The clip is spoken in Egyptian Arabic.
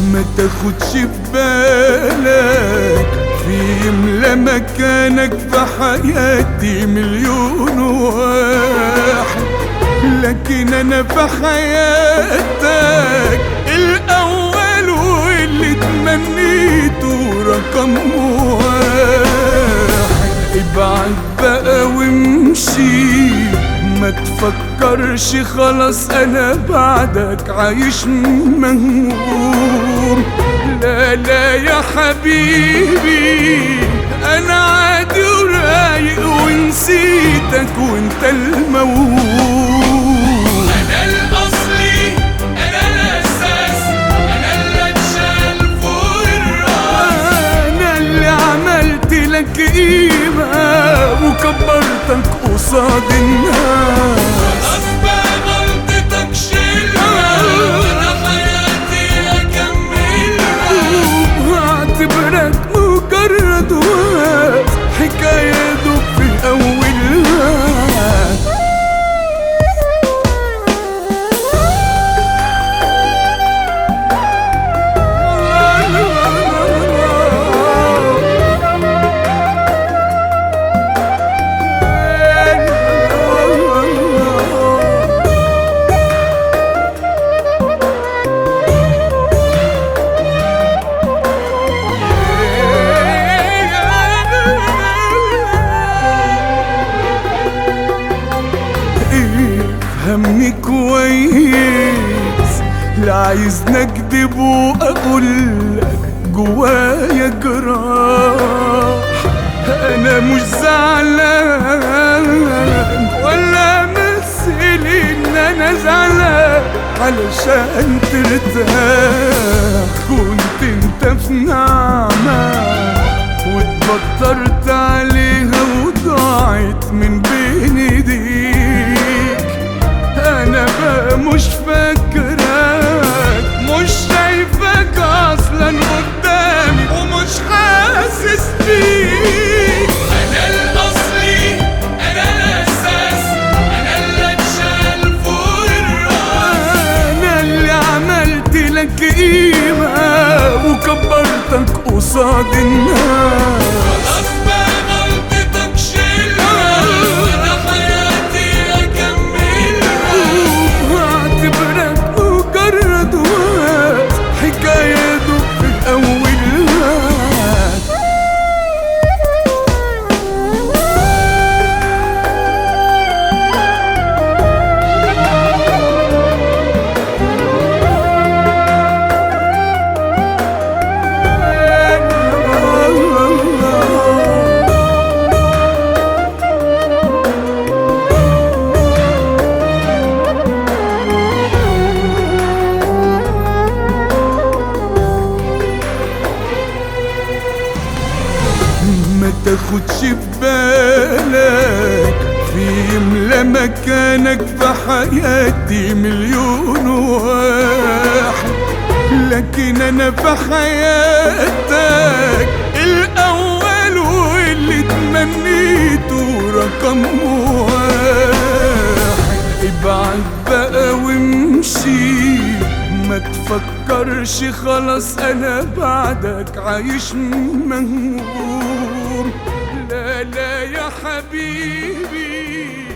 ما تاخدش في بالك في يملى مكانك في حياتي مليون واحد لكن انا في حياتك الاول واللي تمنيته رقم واحد ابعد بقى وامشي ما تفكرش خلاص انا بعدك عايش مهموم لا لا يا حبيبي انا عادي ورايق ونسيتك وانت الموهوم انا الاصلي انا الاساس انا اللي اتشال فوق الراس انا اللي عملت لك قيمة وكبرتك قصاد الناس خلاص بقى غلطتك شيلها وانا حياتي اكملها واعتبرك مجرد وقت حكاية دوب في أولها افهمني كويس لا عايز نكذب واقولك جوايا جراح انا مش زعلان ولا مثل ان انا زعلان علشان ترتاح كنت انت في نعمه واتبطرت عليها وضاعت من بين ايديك انا بقى مش فاكرك مش شايفك اصلا قدامي ومش حاسس بيك انا الاصلي انا الاساس انا اللي اتشال فوق الراس انا اللي عملت لك قيمة وكبرتك قصاد الناس خلاص بقى غلطتك شيلها وانا حياتي اكملها واعتبرك مجرد وقت حكاية دوب في أولها ما تاخدش في بالك في يملى مكانك في حياتي مليون واحد لكن انا في حياتك الاول واللي تمنيته رقم واحد ابعد بقى وامشي ما تفكرش خلاص انا بعدك عايش مهموم لا لا يا حبيبي